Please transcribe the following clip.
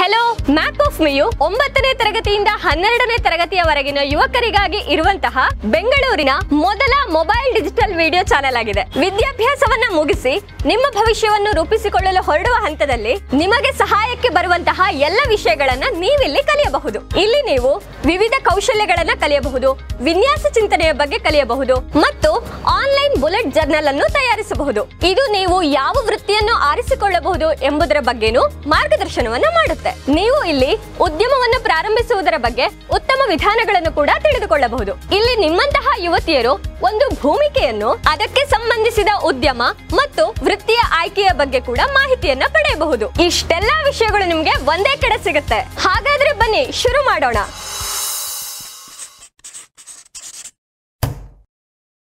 hello map of ಮಿಯು ಒಂಬತ್ತನೇ ತರಗತಿಯಿಂದ ಹನ್ನೆರಡನೇ ತರಗತಿಯವರೆಗಿನ ಯುವಕರಿಗಾಗಿ ಇರುವಂತಹ ಬೆಂಗಳೂರಿನ ಮೊದಲ ಮೊಬೈಲ್ ಡಿಜಿಟಲ್ ವಿಡಿಯೋ ಚಾನೆಲ್ ಆಗಿದೆ ವಿದ್ಯಾಭ್ಯಾಸವನ್ನ ಮುಗಿಸಿ ನಿಮ್ಮ ಭವಿಷ್ಯವನ್ನು ರೂಪಿಸಿಕೊಳ್ಳಲು ಹೊರಡುವ ಹಂತದಲ್ಲಿ ನಿಮಗೆ ಸಹಾಯಕ್ಕೆ ಬರುವಂತಹ ಎಲ್ಲ ವಿಷಯಗಳನ್ನ ನೀವಿಲ್ಲಿ ಕಲಿಯಬಹುದು ಇಲ್ಲಿ ನೀವು ವಿವಿಧ ಕೌಶಲ್ಯಗಳನ್ನ ಕಲಿಯಬಹುದು ವಿನ್ಯಾಸ ಚಿಂತನೆಯ ಬಗ್ಗೆ ಕಲಿಯಬಹುದು ಮತ್ತು ಆನ್ಲೈನ್ ಬುಲೆಟ್ ಜರ್ನಲ್ ಅನ್ನು ತಯಾರಿಸಬಹುದು ಇದು ನೀವು ಯಾವ ವೃತ್ತಿಯನ್ನು ಆರಿಸಿಕೊಳ್ಳಬಹುದು ಎಂಬುದರ ಬಗ್ಗೆನೂ ಮಾರ್ಗದರ್ಶನವನ್ನ ಮಾಡುತ್ತೆ ನೀವು ಇಲ್ಲಿ ಉದ್ಯಮವನ್ನು ಪ್ರಾರಂಭಿಸುವುದರ ಬಗ್ಗೆ ಉತ್ತಮ ವಿಧಾನಗಳನ್ನು ಕೂಡ ತಿಳಿದುಕೊಳ್ಳಬಹುದು ಇಲ್ಲಿ ನಿಮ್ಮಂತಹ ಯುವತಿಯರು ಒಂದು ಭೂಮಿಕೆಯನ್ನು ಅದಕ್ಕೆ ಸಂಬಂಧಿಸಿದ ಉದ್ಯಮ ಮತ್ತು ವೃತ್ತಿಯ ಆಯ್ಕೆಯ ಬಗ್ಗೆ ಕೂಡ ಮಾಹಿತಿಯನ್ನ ಪಡೆಯಬಹುದು ಇಷ್ಟೆಲ್ಲಾ ವಿಷಯಗಳು ನಿಮ್ಗೆ ಒಂದೇ ಕಡೆ ಸಿಗುತ್ತೆ ಹಾಗಾದ್ರೆ ಬನ್ನಿ ಶುರು ಮಾಡೋಣ